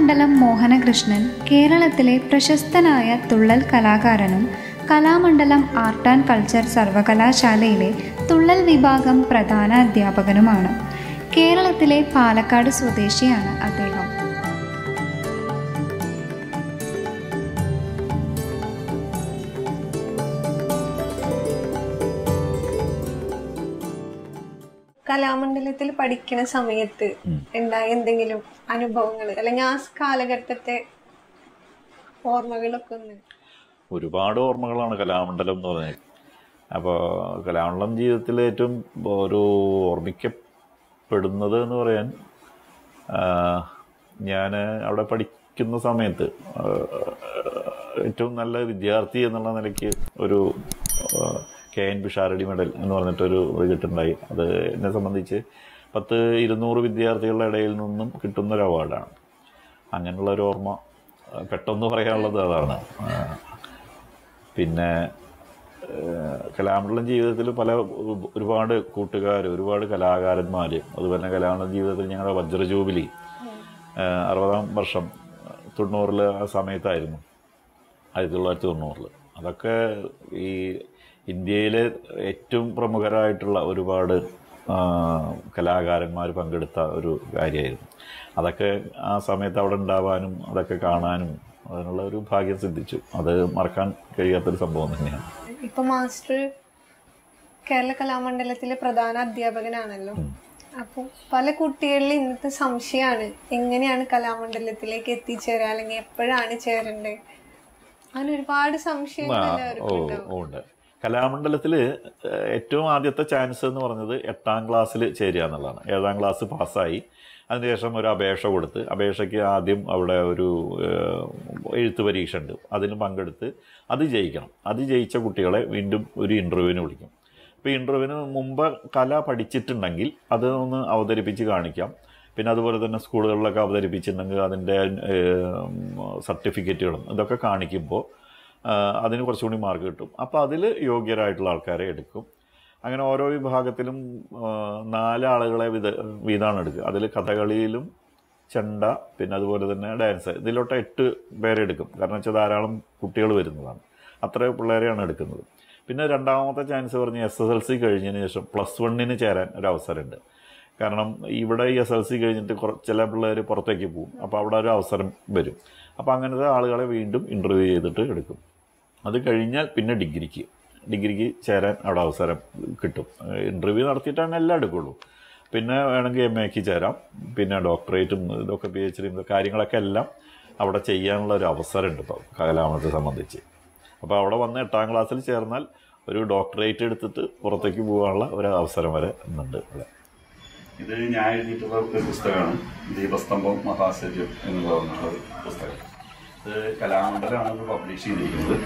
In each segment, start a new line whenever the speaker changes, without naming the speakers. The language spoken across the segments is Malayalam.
കലാമണ്ഡലം മോഹനകൃഷ്ണൻ കേരളത്തിലെ പ്രശസ്തനായ തുള്ളൽ കലാകാരനും കലാമണ്ഡലം ആർട്ട് ആൻഡ് കൾച്ചർ സർവകലാശാലയിലെ തുള്ളൽ വിഭാഗം പ്രധാന അധ്യാപകനുമാണ് കേരളത്തിലെ പാലക്കാട് സ്വദേശിയാണ് അദ്ദേഹം
കലാമണ്ഡലത്തിൽ പഠിക്കുന്ന സമയത്ത് ഉണ്ടായ എന്തെങ്കിലും അനുഭവങ്ങൾ അല്ലെങ്കിൽ ആ കാലഘട്ടത്തെ ഓർമ്മകളൊക്കെ ഒന്ന്
ഒരുപാട് ഓർമ്മകളാണ് കലാമണ്ഡലം എന്ന് പറഞ്ഞത് അപ്പോൾ കലാമണ്ഡലം ജീവിതത്തിൽ ഏറ്റവും ഒരു ഓർമ്മിക്കപ്പെടുന്നത് എന്ന് പറയാൻ ഞാൻ അവിടെ പഠിക്കുന്ന സമയത്ത് ആ, ഏറ്റവും നല്ല വിദ്യാർത്ഥി എന്നുള്ള നിലയ്ക്ക് ഒരു കെ എൻ പിഷാരടി മെഡൽ എന്ന് പറഞ്ഞിട്ടൊരു ഇത് കിട്ടുണ്ടായി അത് എന്നെ സംബന്ധിച്ച് പത്ത് ഇരുന്നൂറ് വിദ്യാർത്ഥികളുടെ ഇടയിൽ നിന്നും കിട്ടുന്ന ഒരു അവാർഡാണ് അങ്ങനെയുള്ള ഒരു ഓർമ്മ ആ, പെട്ടെന്ന് പറയാനുള്ളത് അതാണ് ആ, പിന്നെ ഏഹ്, കലാമണ്ഡലം ജീവിതത്തിൽ പല ഒരു- ഒരുപാട് കൂട്ടുകാർ ഒരുപാട് കലാകാരന്മാർ അതുപോലെ തന്നെ കലാമണ്ഡലം ജീവിതത്തിൽ ഞങ്ങളുടെ വജ്ര ജൂബിലി ഏഹ്, അറുപതാം വർഷം തൊണ്ണൂറിൽ ആ സമയത്തായിരുന്നു ആയിരത്തി തൊള്ളായിരത്തി തൊണ്ണൂറിൽ അതൊക്കെ ഈ ഇന്ത്യയിലെ ഏറ്റവും പ്രമുഖരായിട്ടുള്ള ഒരുപാട് കലാകാരന്മാർ പങ്കെടുത്ത ഒരു കാര്യമായിരുന്നു അതൊക്കെ ആ സമയത്ത് അവിടെ ഉണ്ടാവാനും അതൊക്കെ കാണാനും അതിനുള്ള ഒരു ഭാഗ്യം സിദ്ധിച്ചു അത് മറക്കാൻ കഴിയാത്തൊരു സംഭവം തന്നെയാണ്
ഇപ്പൊ മാസ്റ്റർ കേരള കലാമണ്ഡലത്തിലെ പ്രധാന അധ്യാപകനാണല്ലോ അപ്പൊ പല കുട്ടികളിൽ ഇന്നത്തെ സംശയമാണ് എങ്ങനെയാണ് കലാമണ്ഡലത്തിലേക്ക് എത്തിച്ചേരുക അല്ലെങ്കിൽ എപ്പോഴാണ് ചേരേണ്ടത് അങ്ങനെ ഒരുപാട് സംശയങ്ങൾ
ആ, ഓ
എല്ലാവർക്കും ഉണ്ടാവും
ഓ, ഉണ്ട് കലാമണ്ഡലത്തിൽ ഏറ്റവും ആദ്യത്തെ ചാൻസ് എന്ന് പറഞ്ഞത് എട്ടാം ക്ലാസ്സിൽ ചേരുക എന്നുള്ളതാണ് ഏഴാം ക്ലാസ് പാസ്സായി അതിനുശേഷം ഒരു അപേക്ഷ കൊടുത്ത് അപേക്ഷയ്ക്ക് ആദ്യം അവിടെ ഒരു ഏഹ്, എഴുത്ത് പരീക്ഷ ഉണ്ട് അതിന് പങ്കെടുത്ത് അത് ജയിക്കണം അത് ജയിച്ച കുട്ടികളെ വീണ്ടും ഒരു ഇൻ്റർവ്യൂവിന് വിളിക്കും അപ്പോൾ ഇൻ്റർവ്യൂവിന് മുമ്പ് കല പഠിച്ചിട്ടുണ്ടെങ്കിൽ അത് ഒന്ന് അവതരിപ്പിച്ച് കാണിക്കാം പിന്നെ അതുപോലെ തന്നെ സ്കൂളുകളിലൊക്കെ അവതരിപ്പിച്ചിട്ടുണ്ടെങ്കിൽ അതിൻ്റെ സർട്ടിഫിക്കറ്റുകളും ഇതൊക്കെ കാണിക്കുമ്പോൾ ആ, അതിന് കുറച്ചുകൂടി മാർക്ക് കിട്ടും അപ്പോൾ അതിൽ യോഗ്യരായിട്ടുള്ള ആൾക്കാരെ എടുക്കും അങ്ങനെ ഓരോ വിഭാഗത്തിലും ആ, നാല് ആളുകളെ വിധ വീതമാണ് എടുക്കുക അതിൽ കഥകളിയിലും ചെണ്ട പിന്നെ അതുപോലെ തന്നെ ഡാൻസ് ഇതിലോട്ട് എട്ട് പേരെ എടുക്കും കാരണം വെച്ചാൽ ധാരാളം കുട്ടികൾ വരുന്നതാണ് അത്ര പിള്ളേരെയാണ് എടുക്കുന്നത് പിന്നെ രണ്ടാമത്തെ ചാൻസ് പറഞ്ഞ് എസ് എസ് എൽ സി കഴിഞ്ഞതിന് ശേഷം പ്ലസ് വണ്ണിന് ചേരാൻ ഒരു അവസരമുണ്ട് കാരണം ഇവിടെ ഈ എസ് എൽ സി കഴിഞ്ഞിട്ട് കുറ ചില പിള്ളേർ പുറത്തേക്ക് പോകും അപ്പോൾ അവിടെ ഒരു അവസരം വരും അപ്പോൾ അങ്ങനത്തെ ആളുകളെ വീണ്ടും ഇൻ്റർവ്യൂ ചെയ്തിട്ട് എടുക്കും അത് കഴിഞ്ഞാൽ പിന്നെ ഡിഗ്രിക്ക് ഡിഗ്രിക്ക് ചേരാൻ അവിടെ അവസരം കിട്ടും ഇൻ്റർവ്യൂ നടത്തിയിട്ടാണ് എല്ലാം എടുക്കുള്ളൂ പിന്നെ വേണമെങ്കിൽ എം എക്ക് ചേരാം പിന്നെ ഡോക്ടറേറ്റും ഇതൊക്കെ പി എച്ച് ഡിയും കാര്യങ്ങളൊക്കെ എല്ലാം അവിടെ ചെയ്യാനുള്ള ഒരു അവസരമുണ്ട് ഇപ്പോൾ കലാമണത്തെ സംബന്ധിച്ച് അപ്പോൾ അവിടെ വന്ന് എട്ടാം ക്ലാസ്സിൽ ചേർന്നാൽ ഒരു ഡോക്ടറേറ്റ് എടുത്തിട്ട് പുറത്തേക്ക് പോകാനുള്ള ഒരു അവസരം വരെ ഇന്നുണ്ട് ഇവിടെ ഇത് ഞാൻ എഴുതിയിട്ടുള്ള ഒരു പുസ്തകമാണ് ദീപസ്തംഭം മഹാശര്യം എന്നുള്ള പറഞ്ഞിട്ടുള്ള ഒരു പുസ്തകം ഇത് കലാമണ്ഡലമാണ് ഇത് പബ്ലിഷ് ചെയ്തിരിക്കുന്നത്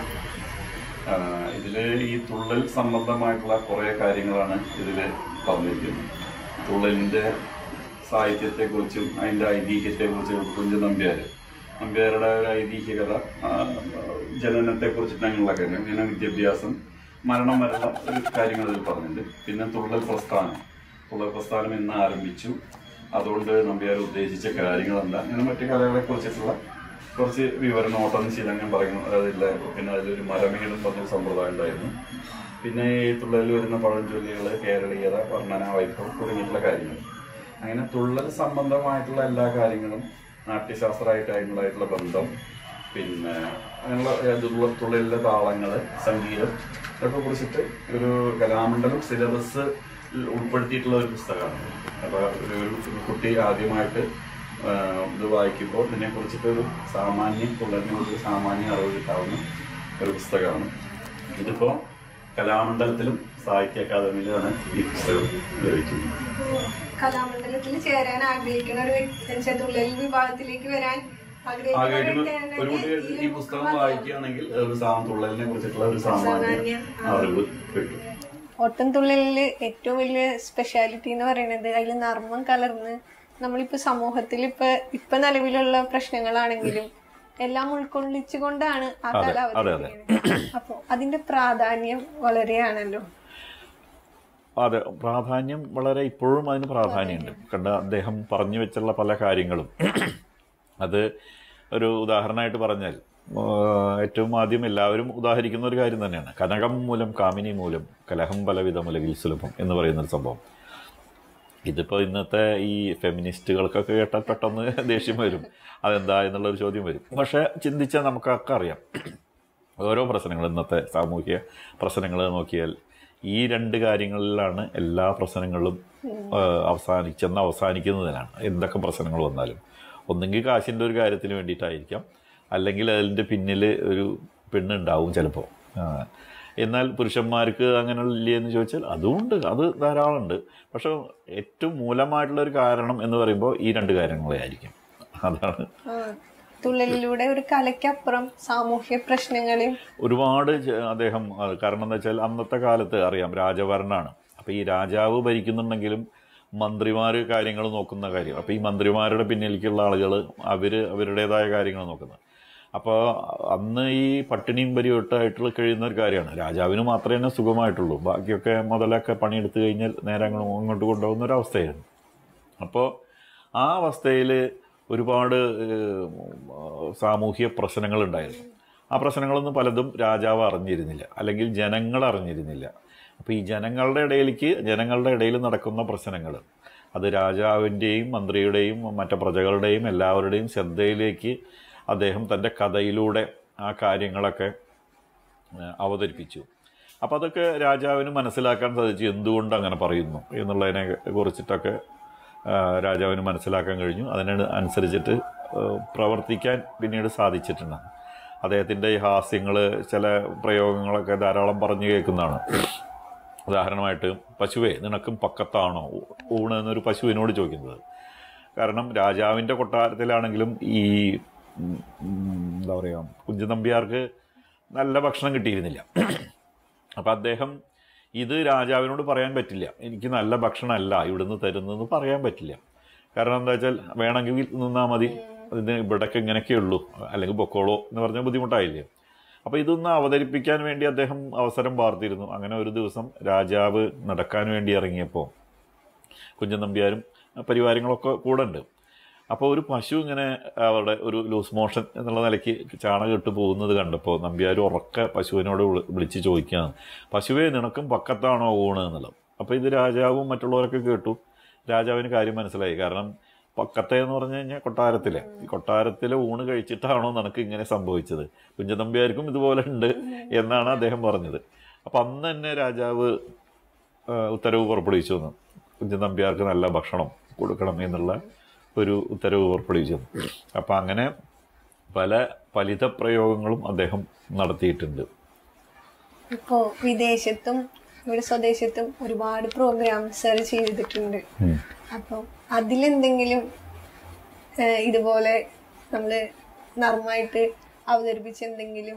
ഇതിൽ ഈ തുള്ളൽ സംബന്ധമായിട്ടുള്ള കുറേ കാര്യങ്ങളാണ് ഇതിൽ പറഞ്ഞിരിക്കുന്നത് തുള്ളലിൻ്റെ സാഹിത്യത്തെക്കുറിച്ചും അതിൻ്റെ ഐതിഹ്യത്തെക്കുറിച്ചും കുഞ്ചു നമ്പ്യാർ നമ്പ്യാരുടെ ഒരു ഐതിഹ്യകഥ ആ, ജനനത്തെക്കുറിച്ചിട്ട് അങ്ങനെയുള്ള കാര്യം പിന്നെ വിദ്യാഭ്യാസം മരണം വരെയുള്ള ഒരു കാര്യങ്ങൾ ഇതിൽ പറഞ്ഞിട്ടുണ്ട് പിന്നെ തുള്ളൽ പ്രസ്ഥാനം തുള്ളൽ പ്രസ്ഥാനം എന്ന് ആരംഭിച്ചു അതുകൊണ്ട് നമ്പ്യാർ ഉദ്ദേശിച്ച കാര്യങ്ങൾ എന്താ അങ്ങനെ മറ്റു കലകളെ കുറിച്ചിട്ടുള്ള കുറച്ച് വിവരണം ഓട്ടം ശീലങ്ങൾ പറയുന്നു അതില്ല പിന്നെ അതിലൊരു മരമേടും പറഞ്ഞൊരു സമ്പ്രദായം ഉണ്ടായിരുന്നു പിന്നെ ഈ തുള്ളലിൽ വരുന്ന പഴഞ്ചൊല്ലികൾ കേരളീയത വർണ്ണന വൈഭവം തുടങ്ങിയിട്ടുള്ള കാര്യങ്ങൾ അങ്ങനെ തുള്ളൽ സംബന്ധമായിട്ടുള്ള എല്ലാ കാര്യങ്ങളും നാട്യശാസ്ത്രമായിട്ടുള്ള ബന്ധം പിന്നെ അങ്ങനെയുള്ള ഏ, തുള്ള- തുള്ളലിലെ താളങ്ങൾ സംഗീതം ഇതൊക്കെ കുറിച്ചിട്ട് ഒരു കലാമണ്ഡലം സിലബസ് ഉൾപ്പെടുത്തിയിട്ടുള്ള ഒരു പുസ്തകമാണ് അപ്പോൾ ഒരു ഒരു കുട്ടി ആദ്യമായിട്ട് ആ, ഇത് വായിക്കുമ്പോൾ ഇതിനെ കുറിച്ചിട്ടൊരു സാമാന്യ തുള്ളലിനെ കുറിച്ച് സാമാന്യ അറിവ് കിട്ടാവുന്ന ഒരു പുസ്തകമാണ് ഇതിപ്പോൾ കലാമണ്ഡലത്തിലും സാഹിത്യ അക്കാദമിയിലുമാണ് ഈ പുസ്തകം ലഭിക്കുന്നത്
കലാമണ്ഡലത്തിൽ ചേരാൻ ആഗ്രഹിക്കുന്ന ഒരു വ്യക്തി തുള്ളൽ വിഭാഗത്തിലേക്ക് വരാൻ ആഗ്രഹിക്കുന്ന ഒരു
ആഗ്രഹിക്കുന്ന
വ്യക്തിയാണെങ്കിൽ
ഒരു കുട്ടി ഈ പുസ്തകം വായിക്കുകയാണെങ്കിൽ ഒരു സാം തുള്ളലിനെ കുറിച്ചിട്ടുള്ള ഒരു സാമാന്യ
സാമാന്യ
അറിവ് കിട്ടും
ഓട്ടം തുള്ളലില് ഏറ്റവും വലിയ സ്പെഷ്യാലിറ്റി എന്ന് പറയുന്നത് അതിൽ നർമ്മം കലർന്ന് നമ്മളിപ്പോ സമൂഹത്തിൽ ഇപ്പൊ ഇപ്പൊ നിലവിലുള്ള പ്രശ്നങ്ങളാണെങ്കിലും എല്ലാം ഉൾക്കൊള്ളിച്ചുകൊണ്ടാണ് ആ
അതെ,
കല
അതെ, അതെ.
അവതരിപ്പിക്കുന്നത് അപ്പൊ അതിന്റെ പ്രാധാന്യം വളരെയാണല്ലോ
അതെ പ്രാധാന്യം വളരെ ഇപ്പോഴും അതിന് പ്രാധാന്യമുണ്ട് കണ്ട അദ്ദേഹം പറഞ്ഞു വെച്ചുള്ള പല കാര്യങ്ങളും അത് ഒരു ഉദാഹരണമായിട്ട് പറഞ്ഞാൽ ആ, ഏറ്റവും ആദ്യം എല്ലാവരും ഉദാഹരിക്കുന്ന ഒരു കാര്യം തന്നെയാണ് കനകം മൂലം കാമിനി മൂലം കലഹം പലവിധ മുലകിൽ സുലഭം എന്ന് പറയുന്ന ഒരു സംഭവം ഇതിപ്പോൾ ഇന്നത്തെ ഈ ഫെമിനിസ്റ്റുകൾക്കൊക്കെ കേട്ടാൽ പെട്ടെന്ന് ദേഷ്യം വരും അതെന്താ എന്നുള്ളൊരു ചോദ്യം വരും പക്ഷേ ചിന്തിച്ചാൽ നമുക്കൊക്കെ അറിയാം ഓരോ പ്രശ്നങ്ങൾ ഇന്നത്തെ സാമൂഹിക പ്രശ്നങ്ങൾ നോക്കിയാൽ ഈ രണ്ട് കാര്യങ്ങളിലാണ് എല്ലാ പ്രശ്നങ്ങളും അവസാനിച്ചെന്ന് അവസാനിക്കുന്നതിനാണ് എന്തൊക്കെ പ്രശ്നങ്ങൾ വന്നാലും ഒന്നെങ്കിൽ കാശിൻ്റെ ഒരു കാര്യത്തിന് വേണ്ടിയിട്ടായിരിക്കാം അല്ലെങ്കിൽ അതിൻ്റെ പിന്നിൽ ഒരു പെണ്ണുണ്ടാവും ചിലപ്പോൾ എന്നാൽ പുരുഷന്മാർക്ക് അങ്ങനെ ഇല്ലേ എന്ന് ചോദിച്ചാൽ അതുമുണ്ട് അത് ധാരാളമുണ്ട് പക്ഷെ ഏറ്റവും മൂലമായിട്ടുള്ള ഒരു കാരണം എന്ന് പറയുമ്പോൾ ഈ രണ്ട് കാര്യങ്ങളെ ആയിരിക്കും അതാണ്
ആ, തുള്ളലിലൂടെ ഒരു കലയ്ക്കപ്പുറം സാമൂഹ്യ പ്രശ്നങ്ങളെയും
ഒരുപാട് ചെ- അദ്ദേഹം അത് കാരണം എന്താ വെച്ചാൽ അന്നത്തെ കാലത്ത് അറിയാം രാജഭരണമാണ് അപ്പോൾ ഈ രാജാവ് ഭരിക്കുന്നുണ്ടെങ്കിലും മന്ത്രിമാർ കാര്യങ്ങൾ നോക്കുന്ന കാര്യം അപ്പോൾ ഈ മന്ത്രിമാരുടെ പിന്നിലേക്കുള്ള ആളുകൾ അവർ അവരുടേതായ കാര്യങ്ങൾ നോക്കുന്നത് അപ്പോൾ അന്ന് ഈ പട്ടിണിയും പരിവട്ടായിട്ടുള്ള കഴിയുന്ന ഒരു കാര്യമാണ് രാജാവിന് മാത്രമേ തന്നെ സുഖമായിട്ടുള്ളൂ ബാക്കിയൊക്കെ മുതലൊക്കെ പണിയെടുത്ത് കഴിഞ്ഞാൽ നേരെ അങ്ങോട്ട് അങ്ങോട്ട് കൊണ്ടുപോകുന്ന ഒരു അവസ്ഥയായിരുന്നു അപ്പോൾ ആ അവസ്ഥയിൽ ഒരുപാട് ഏഹ്, സാമൂഹ്യ പ്രശ്നങ്ങളുണ്ടായിരുന്നു ആ പ്രശ്നങ്ങളൊന്നും പലതും രാജാവ് അറിഞ്ഞിരുന്നില്ല അല്ലെങ്കിൽ ജനങ്ങൾ അറിഞ്ഞിരുന്നില്ല അപ്പോൾ ഈ ജനങ്ങളുടെ ഇടയിലേക്ക് ജനങ്ങളുടെ ഇടയിൽ നടക്കുന്ന പ്രശ്നങ്ങൾ അത് രാജാവിൻ്റെയും മന്ത്രിയുടെയും മറ്റു പ്രജകളുടെയും എല്ലാവരുടെയും ശ്രദ്ധയിലേക്ക് അദ്ദേഹം തൻ്റെ കഥയിലൂടെ ആ കാര്യങ്ങളൊക്കെ ഏഹ്, അവതരിപ്പിച്ചു അപ്പോൾ അതൊക്കെ രാജാവിന് മനസ്സിലാക്കാൻ സാധിച്ചു എന്തുകൊണ്ട് അങ്ങനെ പറയുന്നു എന്നുള്ളതിനെ കുറിച്ചിട്ടൊക്കെ ആ, രാജാവിന് മനസ്സിലാക്കാൻ കഴിഞ്ഞു അതിന് അനുസരിച്ചിട്ട് ഏഹ്, പ്രവർത്തിക്കാൻ പിന്നീട് സാധിച്ചിട്ടുണ്ട് അദ്ദേഹത്തിൻ്റെ ഈ ഹാസ്യങ്ങൾ ചില പ്രയോഗങ്ങളൊക്കെ ധാരാളം പറഞ്ഞു കേൾക്കുന്നതാണ് ഉദാഹരണമായിട്ട് പശുവേ നിനക്കും പക്കത്താണോ ഊണ് എന്നൊരു പശുവിനോട് ചോദിക്കുന്നത് കാരണം രാജാവിൻ്റെ കൊട്ടാരത്തിലാണെങ്കിലും ഈ ഉം, ഉം, എന്താ പറയുക കുഞ്ചുനമ്പ്യാർക്ക് നല്ല ഭക്ഷണം കിട്ടിയിരുന്നില്ല അപ്പം അദ്ദേഹം ഇത് രാജാവിനോട് പറയാൻ പറ്റില്ല എനിക്ക് നല്ല ഭക്ഷണമല്ല ഇവിടുന്ന് തരുന്നതെന്ന് പറയാൻ പറ്റില്ല കാരണം എന്താ വെച്ചാൽ വേണമെങ്കിൽ നിന്നാൽ മതി ഇതിന് ഇവിടൊക്കെ ഇങ്ങനെയൊക്കെ ഉള്ളൂ അല്ലെങ്കിൽ പൊക്കോളോ എന്ന് പറഞ്ഞാൽ ബുദ്ധിമുട്ടായില്ലേ അപ്പോൾ ഇതൊന്ന് അവതരിപ്പിക്കാൻ വേണ്ടി അദ്ദേഹം അവസരം പാർത്തിരുന്നു അങ്ങനെ ഒരു ദിവസം രാജാവ് നടക്കാൻ വേണ്ടി ഇറങ്ങിയപ്പോൾ കുഞ്ചൻ നമ്പ്യാരും പരിവാരങ്ങളൊക്കെ കൂടെ ഉണ്ട് അപ്പോൾ ഒരു പശു ഇങ്ങനെ അവിടെ ഒരു ലൂസ് മോഷൻ എന്നുള്ള നിലയ്ക്ക് ചാണകം ഇട്ട് പോകുന്നത് കണ്ടപ്പോൾ നമ്പ്യാർ ഉറക്കെ പശുവിനോട് വിളി- വിളിച്ച് ചോദിക്കുകയാണ് പശുവേ നിനക്കും പക്കത്താണോ ഊണ് എന്നുള്ളത് അപ്പോൾ ഇത് രാജാവും മറ്റുള്ളവരൊക്കെ കേട്ടു രാജാവിന് കാര്യം മനസ്സിലായി കാരണം പക്കത്തെ എന്ന് പറഞ്ഞു കഴിഞ്ഞാൽ കൊട്ടാരത്തിലെ ഈ കൊട്ടാരത്തിലെ ഊണ് കഴിച്ചിട്ടാണോ നിനക്ക് ഇങ്ങനെ സംഭവിച്ചത് കുഞ്ചനമ്പ്യാർക്കും ഇതുപോലെ ഉണ്ട് എന്നാണ് അദ്ദേഹം പറഞ്ഞത് അപ്പം അന്ന് തന്നെ രാജാവ് ആ, ഉത്തരവ് പുറപ്പെടുവിച്ചു വന്നു കുഞ്ചൻ നമ്പ്യാർക്ക് നല്ല ഭക്ഷണം കൊടുക്കണം എന്നുള്ള ഒരു ഉത്തരവ് പുറപ്പെടുവിച്ചു വന്നു അപ്പം അങ്ങനെ പല ഫലിത പ്രയോഗങ്ങളും അദ്ദേഹം നടത്തിയിട്ടുണ്ട്
ഇപ്പോ വിദേശത്തും ഇവിടെ സ്വദേശത്തും ഒരുപാട് പ്രോഗ്രാംസ് ചെയ്തിട്ടുണ്ട് അപ്പോൾ അതിലെന്തെങ്കിലും ഏഹ്, ഇതുപോലെ നമ്മള് നർമ്മമായിട്ട് അവതരിപ്പിച്ച എന്തെങ്കിലും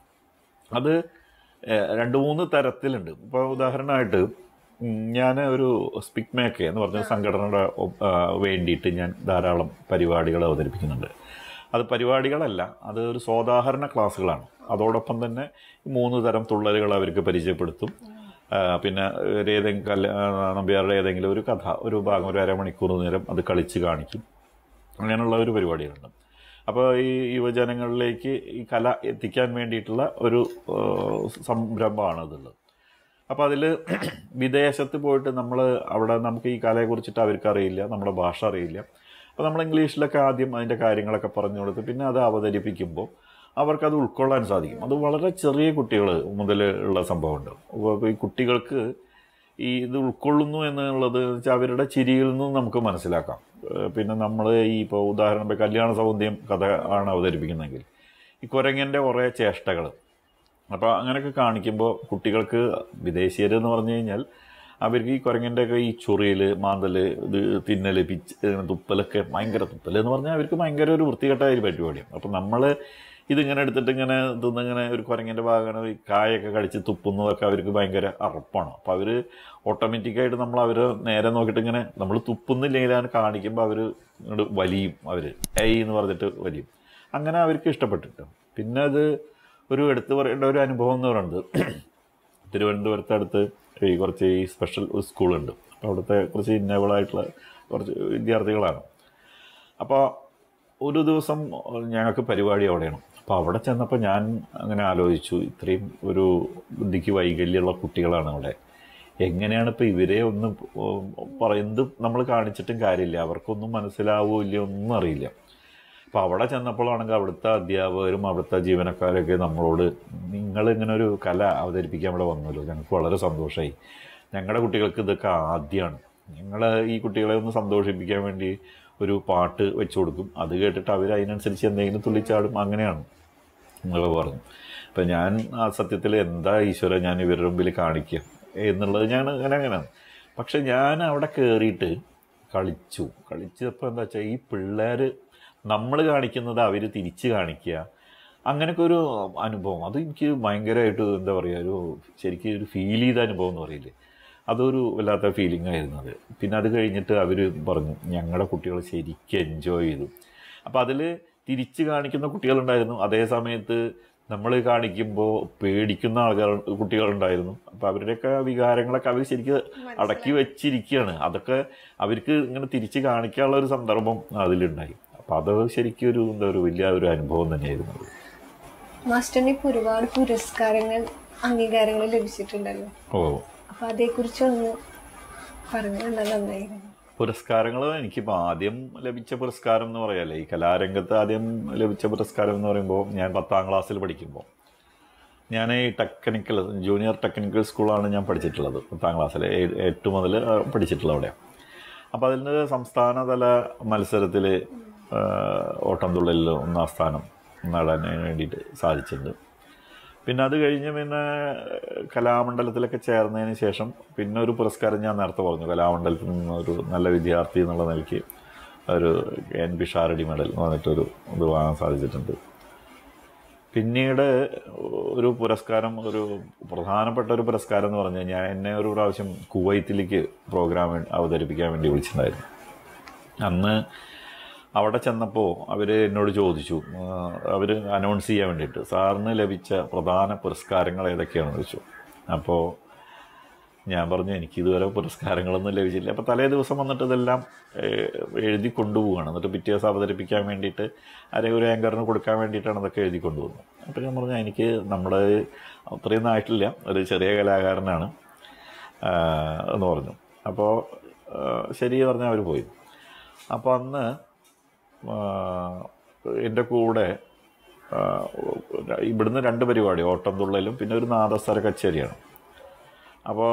അത് ഏഹ്, രണ്ട് മൂന്ന് തരത്തിലുണ്ട് ഇപ്പോൾ ഉദാഹരണമായിട്ട് ഞാൻ ഒരു സ്പിക് മേക്ക് എന്ന് പറഞ്ഞ സംഘടനയുടെ ഒ- ആ, വേണ്ടിയിട്ട് ഞാൻ ധാരാളം പരിപാടികൾ അവതരിപ്പിക്കുന്നുണ്ട് അത് പരിപാടികളല്ല അത് ഒരു സോദാഹരണ ക്ലാസ്സുകളാണ് അതോടൊപ്പം തന്നെ ഈ മൂന്ന് തരം തുള്ളലുകൾ അവർക്ക് പരിചയപ്പെടുത്തും ആ, പിന്നെ ഒരു ഏതെങ്കിലും കല്യ ആ, നമ്പ്യാരുടെ ഏതെങ്കിലും ഒരു കഥ ഒരു ഭാഗം ഒരു അരമണിക്കൂർ നേരം അത് കളിച്ച് കാണിക്കും അങ്ങനെയുള്ള ഒരു പരിപാടികളുണ്ട് അപ്പോൾ ഈ യുവജനങ്ങളിലേക്ക് ഈ കല എത്തിക്കാൻ വേണ്ടിയിട്ടുള്ള ഒരു ആ, സംരംഭമാണ് അതുള്ളത് അപ്പോൾ അതിൽ വിദേശത്ത് പോയിട്ട് നമ്മൾ അവിടെ നമുക്ക് ഈ കലയെക്കുറിച്ചിട്ട് അവർക്ക് അറിയില്ല നമ്മുടെ ഭാഷ അറിയില്ല അപ്പോൾ നമ്മൾ ഇംഗ്ലീഷിലൊക്കെ ആദ്യം അതിൻ്റെ കാര്യങ്ങളൊക്കെ പറഞ്ഞു കൊടുത്ത് പിന്നെ അത് അവതരിപ്പിക്കുമ്പോൾ അവർക്കത് ഉൾക്കൊള്ളാൻ സാധിക്കും അത് വളരെ ചെറിയ കുട്ടികൾ മുതൽ ഉള്ള സംഭവമുണ്ട് അപ്പോൾ ഈ കുട്ടികൾക്ക് ഈ ഇത് ഉൾക്കൊള്ളുന്നു എന്നുള്ളത് വെച്ചാൽ അവരുടെ ചിരിയിൽ നിന്നും നമുക്ക് മനസ്സിലാക്കാം ഏഹ് പിന്നെ നമ്മൾ ഈ ഇപ്പോൾ ഉദാഹരണം ഇപ്പോൾ കല്യാണ സൗന്ദര്യം കഥ ആണ് അവതരിപ്പിക്കുന്നതെങ്കിൽ ഈ കുരങ്ങൻ്റെ കുറേ ചേഷ്ടകൾ അപ്പോൾ അങ്ങനെയൊക്കെ കാണിക്കുമ്പോൾ കുട്ടികൾക്ക് വിദേശീയരെന്ന് പറഞ്ഞു കഴിഞ്ഞാൽ അവർക്ക് ഈ കുരങ്ങൻ്റെ ഒക്കെ ഈ ചൊറിയൽ മാന്തൽ ഇത് തിന്നൽ പിച്ച് ഇങ്ങനെ തുപ്പലൊക്കെ ഭയങ്കര തുപ്പൽ എന്ന് പറഞ്ഞാൽ അവർക്ക് ഭയങ്കര ഒരു വൃത്തികെട്ടായ ഒരു പരിപാടിയാണ് അപ്പോൾ നമ്മൾ ഇതിങ്ങനെ എടുത്തിട്ട് ഇങ്ങനെ തിന്നിങ്ങനെ ഒരു കുരങ്ങൻ്റെ ഭാഗമാണ് ഈ കായൊക്കെ കടിച്ച് തുപ്പുന്നതൊക്കെ അവർക്ക് ഭയങ്കര അറപ്പാണ് അപ്പോൾ അവർ ഓട്ടോമാറ്റിക്കായിട്ട് നമ്മൾ അവർ നേരെ നോക്കിയിട്ട് ഇങ്ങനെ നമ്മൾ തുപ്പുന്നില്ലെങ്കിൽ അത് കാണിക്കുമ്പോൾ അവർ ഇങ്ങോട്ട് വലിയും അവർ ഏയ് എന്ന് പറഞ്ഞിട്ട് വലിയും അങ്ങനെ അവർക്ക് ഇഷ്ടപ്പെട്ടിട്ട് പിന്നെ അത് ഒരു എടുത്തു പറയേണ്ട ഒരു അനുഭവം എന്ന് പറയുന്നത് തിരുവനന്തപുരത്ത് അടുത്ത് ഈ കുറച്ച് ഈ സ്പെഷ്യൽ സ്കൂളുണ്ട് അപ്പോൾ അവിടുത്തെ കുറച്ച് ഇന്നബിളായിട്ടുള്ള കുറച്ച് വിദ്യാർത്ഥികളാണ് അപ്പോൾ ഒരു ദിവസം ഞങ്ങൾക്ക് പരിപാടി അവിടെയാണ് അപ്പോൾ അവിടെ ചെന്നപ്പോൾ ഞാൻ അങ്ങനെ ആലോചിച്ചു ഇത്രയും ഒരു ബുദ്ധിക്ക് വൈകല്യമുള്ള കുട്ടികളാണ് അവിടെ എങ്ങനെയാണ് ഇപ്പോൾ ഇവരെ ഒന്ന് പറയുന്നത് നമ്മൾ കാണിച്ചിട്ടും കാര്യമില്ല അവർക്കൊന്നും മനസ്സിലാവോ ഇല്ലയോ ഒന്നും അറിയില്ല അപ്പോൾ അവിടെ ചെന്നപ്പോഴാണെങ്കിൽ അവിടുത്തെ അധ്യാപകരും അവിടുത്തെ ജീവനക്കാരൊക്കെ നമ്മളോട് നിങ്ങൾ ഇങ്ങനെ ഒരു കല അവതരിപ്പിക്കാൻ ഇവിടെ വന്നല്ലോ ഞങ്ങൾക്ക് വളരെ സന്തോഷമായി ഞങ്ങളുടെ കുട്ടികൾക്ക് ഇതൊക്കെ ആദ്യമാണ് ഞങ്ങൾ ഈ കുട്ടികളെ ഒന്ന് സന്തോഷിപ്പിക്കാൻ വേണ്ടി ഒരു പാട്ട് വെച്ചു കൊടുക്കും അത് കേട്ടിട്ട് അവർ അതിനനുസരിച്ച് എന്തെങ്കിലും തുള്ളിച്ചാടും അങ്ങനെയാണ് എന്നൊക്കെ പറഞ്ഞു അപ്പം ഞാൻ ആ സത്യത്തിൽ എന്താ ഈശ്വര ഞാൻ ഇവരുടെ മുമ്പിൽ കാണിക്കുക എന്നുള്ളത് ഞാൻ അങ്ങനെ അങ്ങനെയാണ് പക്ഷെ ഞാൻ അവിടെ കയറിയിട്ട് കളിച്ചു കളിച്ചപ്പോൾ എന്താ വെച്ചാൽ ഈ പിള്ളേർ നമ്മൾ കാണിക്കുന്നത് അവർ തിരിച്ച് കാണിക്കുക അങ്ങനെയൊക്കെ ഒരു അനുഭവം അത് എനിക്ക് ഭയങ്കരമായിട്ട് എന്താ പറയുക ഒരു ശരിക്കും ഒരു ഫീൽ ചെയ്ത അനുഭവം എന്ന് പറയില്ലേ അതൊരു വല്ലാത്ത ഫീലിംഗ് ആയിരുന്നു അത് പിന്നെ അത് കഴിഞ്ഞിട്ട് അവർ പറഞ്ഞു ഞങ്ങളുടെ കുട്ടികൾ ശരിക്കും എൻജോയ് ചെയ്തു അപ്പോൾ അതിൽ തിരിച്ച് കാണിക്കുന്ന കുട്ടികളുണ്ടായിരുന്നു അതേ സമയത്ത് നമ്മൾ കാണിക്കുമ്പോൾ പേടിക്കുന്ന ആൾക്കാർ കുട്ടികളുണ്ടായിരുന്നു അപ്പോൾ അവരുടെയൊക്കെ വികാരങ്ങളൊക്കെ അവർ ശരിക്കും അടക്കി വെച്ചിരിക്കുകയാണ് അതൊക്കെ അവർക്ക് ഇങ്ങനെ തിരിച്ച് കാണിക്കാനുള്ള ഒരു സന്ദർഭം അതിലുണ്ടായി അപ്പോൾ അത് ശരിക്കും ഒരു എന്താ ഒരു വലിയ ഒരു അനുഭവം തന്നെയായിരുന്നു അത്
മാസ്റ്ററിന് ഇപ്പൊ ഒരുപാട് പുരസ്കാരങ്ങൾ അംഗീകാരങ്ങൾ ലഭിച്ചിട്ടുണ്ടല്ലോ
ഓ
അപ്പൊ അതേക്കുറിച്ചൊന്ന് പറഞ്ഞു തന്നാൽ നന്നായിരുന്നു
പുരസ്കാരങ്ങൾ എനിക്കിപ്പോൾ ആദ്യം ലഭിച്ച പുരസ്കാരം എന്ന് പറയാല്ലേ ഈ കലാരംഗത്ത് ആദ്യം ലഭിച്ച പുരസ്കാരം എന്ന് പറയുമ്പോൾ ഞാൻ പത്താം ക്ലാസ്സിൽ പഠിക്കുമ്പോൾ ഞാൻ ഈ ടെക്നിക്കൽ ജൂനിയർ ടെക്നിക്കൽ സ്കൂളാണ് ഞാൻ പഠിച്ചിട്ടുള്ളത് പത്താം ക്ലാസ്സിൽ എട്ട് മുതൽ പഠിച്ചിട്ടുള്ളത് അവിടെ അപ്പോൾ അതിൻ്റെ സംസ്ഥാനതല മത്സരത്തിൽ ഓട്ടംതുള്ളലിൽ ഒന്നാം സ്ഥാനം നേടാൻ വേണ്ടിയിട്ട് സാധിച്ചിട്ടുണ്ട് പിന്നെ അത് കഴിഞ്ഞ് പിന്നെ കലാമണ്ഡലത്തിലൊക്കെ ചേർന്നതിന് ശേഷം പിന്നെ ഒരു പുരസ്കാരം ഞാൻ നേരത്തെ പറഞ്ഞു കലാമണ്ഡലത്തിൽ നിന്ന് ഒരു നല്ല വിദ്യാർത്ഥി എന്നുള്ള നിലയ്ക്ക് ഒരു എൻ പി ഷാരടി മെഡൽ എന്ന് പറഞ്ഞിട്ടൊരു ഇത് വാങ്ങാൻ സാധിച്ചിട്ടുണ്ട് പിന്നീട് ഒരു പുരസ്കാരം ഒരു പ്രധാനപ്പെട്ട ഒരു പുരസ്കാരം എന്ന് പറഞ്ഞു കഴിഞ്ഞാൽ എന്നെ ഒരു പ്രാവശ്യം കുവൈത്തിലേക്ക് പ്രോഗ്രാം അവതരിപ്പിക്കാൻ വേണ്ടി വിളിച്ചിട്ടുണ്ടായിരുന്നു അന്ന് അവിടെ ചെന്നപ്പോൾ അവർ എന്നോട് ചോദിച്ചു അവർ അനൗൺസ് ചെയ്യാൻ വേണ്ടിയിട്ട് സാറിന് ലഭിച്ച പ്രധാന പുരസ്കാരങ്ങൾ ഏതൊക്കെയാണെന്ന് ചോദിച്ചു അപ്പോൾ ഞാൻ പറഞ്ഞു എനിക്ക് ഇതുവരെ പുരസ്കാരങ്ങളൊന്നും ലഭിച്ചില്ല അപ്പോൾ തലേ ദിവസം വന്നിട്ട് ഇതെല്ലാം ഏഹ്, എഴുതി കൊണ്ടുപോവുകയാണ് എന്നിട്ട് പിറ്റേ ദിവസം അവതരിപ്പിക്കാൻ വേണ്ടിയിട്ട് ആരെ ഒരു ആങ്കറിന് കൊടുക്കാൻ വേണ്ടിയിട്ടാണ് അതൊക്കെ എഴുതി കൊണ്ടുപോകുന്നത് അപ്പോൾ ഞാൻ പറഞ്ഞു എനിക്ക് നമ്മുടെ അത്രയൊന്നും ആയിട്ടില്ല ഒരു ചെറിയ കലാകാരനാണ് ആഹ്, എന്ന് പറഞ്ഞു അപ്പോൾ ആഹ്, ശരി പറഞ്ഞാൽ അവർ പോയി അപ്പോൾ അന്ന് ആഹ്, എൻ്റെ കൂടെ ആഹ്, ഇവിടുന്ന് രണ്ട് പരിപാടി ഓട്ടം തുള്ളലും പിന്നെ ഒരു നാദസ്വര കച്ചേരിയാണ് അപ്പോൾ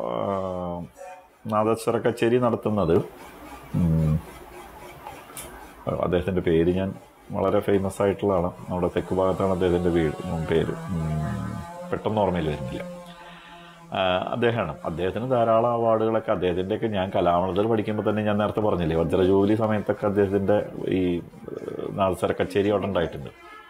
നാദസ്വര കച്ചേരി നടത്തുന്നത് ഉം, അദ്ദേഹത്തിൻ്റെ പേര് ഞാൻ വളരെ ഫേമസ് ആയിട്ടുള്ളതാണ് നമ്മുടെ തെക്ക് ഭാഗത്താണ് അദ്ദേഹത്തിൻ്റെ വീട് ഉം, പേര് ഉം, പെട്ടെന്ന് ഓർമ്മയിൽ വരുന്നില്ല ആ, അദ്ദേഹമാണ് അദ്ദേഹത്തിന് ധാരാളം അവാർഡുകളൊക്കെ അദ്ദേഹത്തിൻ്റെയൊക്കെ ഞാൻ കലാമണ്ഡലത്തിൽ പഠിക്കുമ്പോൾ തന്നെ ഞാൻ നേരത്തെ പറഞ്ഞില്ലേ വജ്രജോലി സമയത്തൊക്കെ അദ്ദേഹത്തിൻ്റെ ഈ നാദസ്വര കച്ചേരി അവിടെ ഉണ്ടായിട്ടുണ്ട്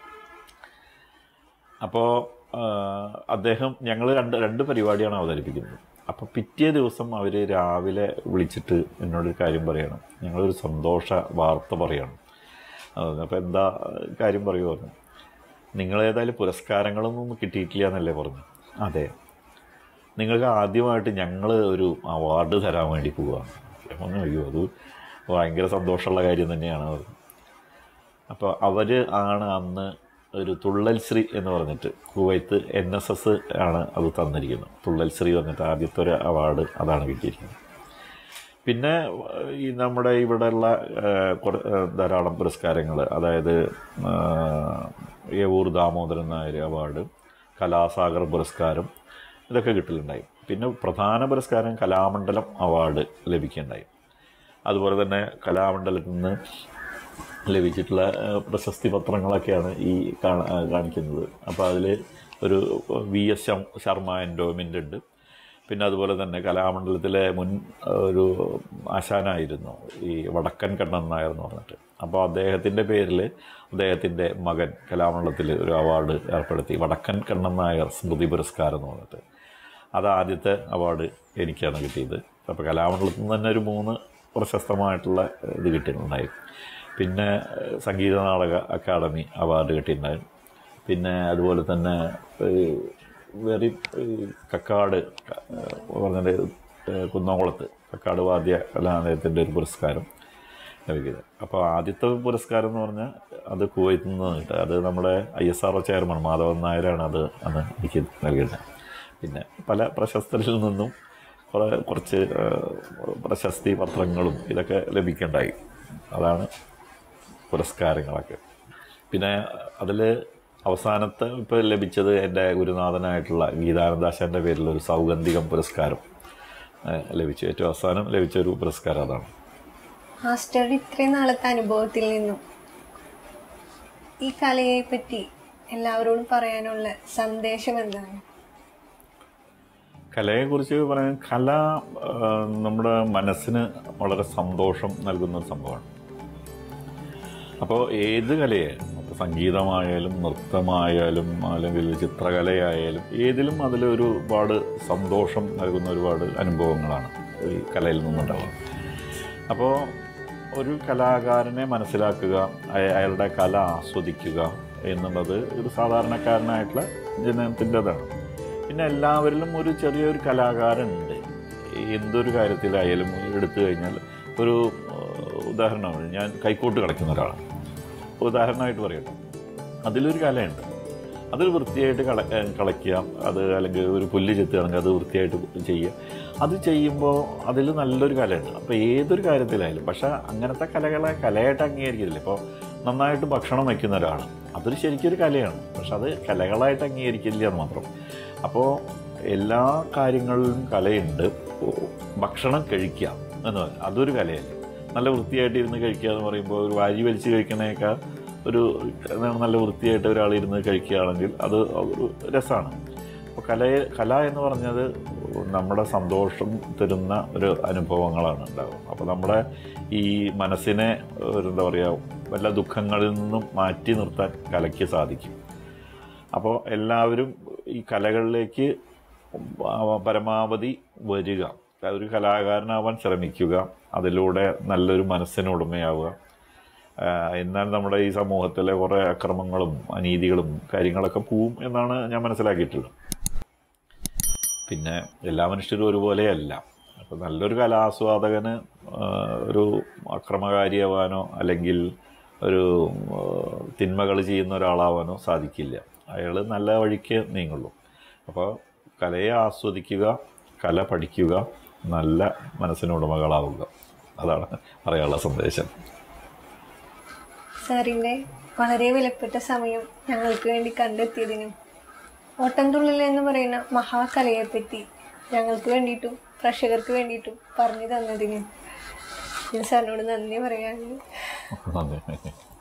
അപ്പോൾ അദ്ദേഹം ഞങ്ങൾ രണ്ട് രണ്ട് പരിപാടിയാണ് അവതരിപ്പിക്കുന്നത് അപ്പോൾ പിറ്റേ ദിവസം അവർ രാവിലെ വിളിച്ചിട്ട് എന്നോടൊരു കാര്യം പറയണം ഞങ്ങളൊരു സന്തോഷ വാർത്ത പറയണം അപ്പോൾ എന്താ കാര്യം പറയുമോ നിങ്ങൾ ഏതായാലും പുരസ്കാരങ്ങളൊന്നും കിട്ടിയിട്ടില്ല എന്നല്ലേ പറഞ്ഞു അതെ നിങ്ങൾക്ക് ആദ്യമായിട്ട് ഞങ്ങൾ ഒരു അവാർഡ് തരാൻ വേണ്ടി പോവുകയാണ് ഞാൻ പറഞ്ഞു അയ്യോ അത് ഭയങ്കര സന്തോഷമുള്ള കാര്യം തന്നെയാണ് അത് അപ്പോൾ അവർ ആണ് അന്ന് ഒരു തുള്ളൽ ശ്രീ എന്ന് പറഞ്ഞിട്ട് കുവൈത്ത് എൻ എസ് എസ് ആണ് അത് തന്നിരിക്കുന്നത് തുള്ളൽ ശ്രീ പറഞ്ഞിട്ട് ആദ്യത്തെ ഒരു അവാർഡ് അതാണ് കിട്ടിയിരിക്കുന്നത് പിന്നെ ഏഹ്, ഈ നമ്മുടെ ഇവിടെയുള്ള ഏഹ്, കുറ- ഏഹ്, ധാരാളം പുരസ്കാരങ്ങൾ അതായത് ഏഹ്, യവൂർ ദാമോദരൻ നായർ അവാർഡ് കലാസാഗർ പുരസ്കാരം ഇതൊക്കെ കിട്ടലുണ്ടായി പിന്നെ പ്രധാന പുരസ്കാരം കലാമണ്ഡലം അവാർഡ് ലഭിക്കുകയുണ്ടായി അതുപോലെ തന്നെ കലാമണ്ഡലത്തിൽ നിന്ന് ലഭിച്ചിട്ടുള്ള ഏഹ്, പ്രശസ്തി പത്രങ്ങളൊക്കെയാണ് ഈ കാണ- ഏഹ്, കാണിക്കുന്നത് അപ്പോൾ അതിൽ ഒരു വി എസ് ശർമ്മ എൻഡോമെൻ്റ് ഉണ്ട് പിന്നെ അതുപോലെ തന്നെ കലാമണ്ഡലത്തിലെ മുൻ ഏഹ്, ഒരു ആശാനായിരുന്നു ഈ വടക്കൻ കണ്ണൻ നായർ എന്ന് പറഞ്ഞിട്ട് അപ്പോൾ അദ്ദേഹത്തിൻ്റെ പേരിൽ അദ്ദേഹത്തിൻ്റെ മകൻ കലാമണ്ഡലത്തിൽ ഒരു അവാർഡ് ഏർപ്പെടുത്തി വടക്കൻ കണ്ണൻ നായർ സ്മൃതി പുരസ്കാരം എന്ന് പറഞ്ഞിട്ട് അത് ആദ്യത്തെ അവാർഡ് എനിക്കാണ് കിട്ടിയത് അപ്പോൾ കലാമണ്ഡലത്തിൽ നിന്ന് തന്നെ ഒരു മൂന്ന് പ്രശസ്തമായിട്ടുള്ള ഇത് കിട്ടിയിട്ടുണ്ടായി പിന്നെ ഏഹ്, സംഗീത നാടക അക്കാദമി അവാർഡ് കിട്ടിയിട്ടുണ്ടായി പിന്നെ അതുപോലെ തന്നെ ഏഹ്, വെറി ഏഹ്, കക്കാട് ഏഹ്, പറഞ്ഞത് ഏഹ്, കുന്നംകുളത്ത് കക്കാട് വാദ്യ കലാലയത്തിൻ്റെ ഒരു പുരസ്കാരം ലഭിക്കുന്നത് അപ്പോൾ ആദ്യത്തെ പുരസ്കാരം എന്ന് പറഞ്ഞാൽ അത് കുവൈത്തിൽ നിന്ന് കിട്ടുക അത് നമ്മുടെ I S R O chairman Madhavan നായരാണ് അത് അന്ന് എനിക്ക് നൽകിയത് പിന്നെ പല പ്രശസ്തരിൽ നിന്നും കുറേ കുറച്ച് ആ, പ്രശസ്തി പത്രങ്ങളും ഇതൊക്കെ ലഭിക്കേണ്ടായി അതാണ് പുരസ്കാരങ്ങളൊക്കെ പിന്നെ അതിൽ അവസാനത്തെ ഇപ്പോൾ ലഭിച്ചത് എൻ്റെ ഗുരുനാഥനായിട്ടുള്ള ഗീതാനന്ദാശൻ്റെ പേരിൽ ഒരു സൗഗന്ധികം പുരസ്കാരം ആ, ലഭിച്ചു ഏറ്റവും അവസാനം ലഭിച്ച ഒരു പുരസ്കാരം അതാണ്
മാസ്റ്ററുടെ ഇത്രയും നാളത്തെ അനുഭവത്തിൽ നിന്നും ഈ കലയെ പറ്റി എല്ലാവരോടും പറയാനുള്ള സന്ദേശം എന്താണ്
കലയെക്കുറിച്ച് പറയാൻ കല ആ, നമ്മുടെ മനസ്സിന് വളരെ സന്തോഷം നൽകുന്ന ഒരു സംഭവമാണ് അപ്പോൾ ഏത് കലയെ ഇപ്പോൾ സംഗീതമായാലും നൃത്തമായാലും അല്ലെങ്കിൽ ചിത്രകലയായാലും ഏതിലും അതിലൊരു ഒരുപാട് സന്തോഷം നൽകുന്ന ഒരുപാട് അനുഭവങ്ങളാണ് ഈ കലയിൽ നിന്നുണ്ടാവുന്നത് അപ്പോൾ ഒരു കലാകാരനെ മനസ്സിലാക്കുക അയ- അയാളുടെ കല ആസ്വദിക്കുക എന്നുള്ളത് ഒരു സാധാരണക്കാരനായിട്ടുള്ള ജനത്തിൻ്റെതാണ് പിന്നെ എല്ലാവരിലും ഒരു ചെറിയൊരു കലാകാരനുണ്ട് എന്തൊരു കാര്യത്തിലായാലും എടുത്തു കഴിഞ്ഞാൽ ഒരു ഏഹ്, ഉദാഹരണമാണ് ഞാൻ കൈക്കോട്ട് കളിക്കുന്ന ഒരാളാണ് ഉദാഹരണമായിട്ട് പറയട്ടെ അതിലൊരു കലയുണ്ട് അതിൽ വൃത്തിയായിട്ട് കള ഏഹ് കളയ്ക്കുക അത് അല്ലെങ്കിൽ ഒരു പുല്ല് ചെത്തുകയാണെങ്കിൽ അത് വൃത്തിയായിട്ട് ചെയ്യുക അത് ചെയ്യുമ്പോൾ അതിൽ നല്ലൊരു കലയുണ്ട് അപ്പോൾ ഏതൊരു കാര്യത്തിലായാലും പക്ഷേ അങ്ങനത്തെ കലകളെ കലയായിട്ട് അംഗീകരിക്കില്ല ഇപ്പോൾ നന്നായിട്ട് ഭക്ഷണം വയ്ക്കുന്ന ഒരാൾ അതൊരു ശരിക്കും ഒരു കലയാണ് പക്ഷെ അത് കലകളായിട്ട് അംഗീകരിക്കില്ല എന്ന് മാത്രം അപ്പോൾ എല്ലാ കാര്യങ്ങളിലും കലയുണ്ട് ഓ, ഭക്ഷണം കഴിക്കുക എന്ന് പറയും അതൊരു കലയല്ലേ നല്ല വൃത്തിയായിട്ട് ഇരുന്ന് കഴിക്കുക എന്ന് പറയുമ്പോൾ ഒരു വാരി വലിച്ച് കഴിക്കണേക്കാൾ ഒരു എന്താണ് നല്ല വൃത്തിയായിട്ട് ഒരാൾ ഇരുന്ന് കഴിക്കുകയാണെങ്കിൽ അത് ഒരു രസമാണ് അപ്പോൾ കലയെ കല എന്ന് പറഞ്ഞത് നമ്മുടെ സന്തോഷം തരുന്ന ഒരു അനുഭവങ്ങളാണ് ഉണ്ടാകും അപ്പോൾ നമ്മുടെ ഈ മനസ്സിനെ ഒരു എന്താ പറയുക വല്ല ദുഃഖങ്ങളിൽ നിന്നും മാറ്റി നിർത്താൻ കലയ്ക്ക് സാധിക്കും അപ്പോൾ എല്ലാവരും ഈ കലകളിലേക്ക് പരമാവധി വരിക ഒരു കലാകാരനാവാൻ ശ്രമിക്കുക അതിലൂടെ നല്ലൊരു മനസ്സിന് ഉടമയാവുക ആഹ് എന്നാൽ നമ്മുടെ ഈ സമൂഹത്തിലെ കുറേ അക്രമങ്ങളും അനീതികളും കാര്യങ്ങളൊക്കെ പോവും എന്നാണ് ഞാൻ മനസ്സിലാക്കിയിട്ടുള്ളത് പിന്നെ എല്ലാ മനുഷ്യരും ഒരുപോലെയല്ല അപ്പോൾ നല്ലൊരു കലാസ്വാദകന് ആഹ് ഒരു അക്രമകാരിയാവാനോ അല്ലെങ്കിൽ ഒരു തിന്മകൾ ചെയ്യുന്ന ഒരാളാവാനോ സാധിക്കില്ല അയാൾ നല്ല വഴിക്ക് നീങ്ങുള്ളൂ അപ്പോൾ കലയെ ആസ്വദിക്കുക കല പഠിക്കുക നല്ല മനസ്സിനുടമകളാവുക അതാണ് പറയാനുള്ള സന്ദേശം
സാറിൻ്റെ വളരെ വിലപ്പെട്ട സമയം ഞങ്ങൾക്ക് വേണ്ടി കണ്ടെത്തിയതിനും ഓട്ടംതുള്ളിൽ എന്ന് പറയുന്ന മഹാകലയെപ്പറ്റി ഞങ്ങൾക്ക് വേണ്ടിയിട്ടും പ്രേക്ഷകർക്ക് വേണ്ടിയിട്ടും പറഞ്ഞു തന്നതിനും ഞാൻ സാറിനോട് നന്ദി പറയാനുണ്ട്
നന്ദി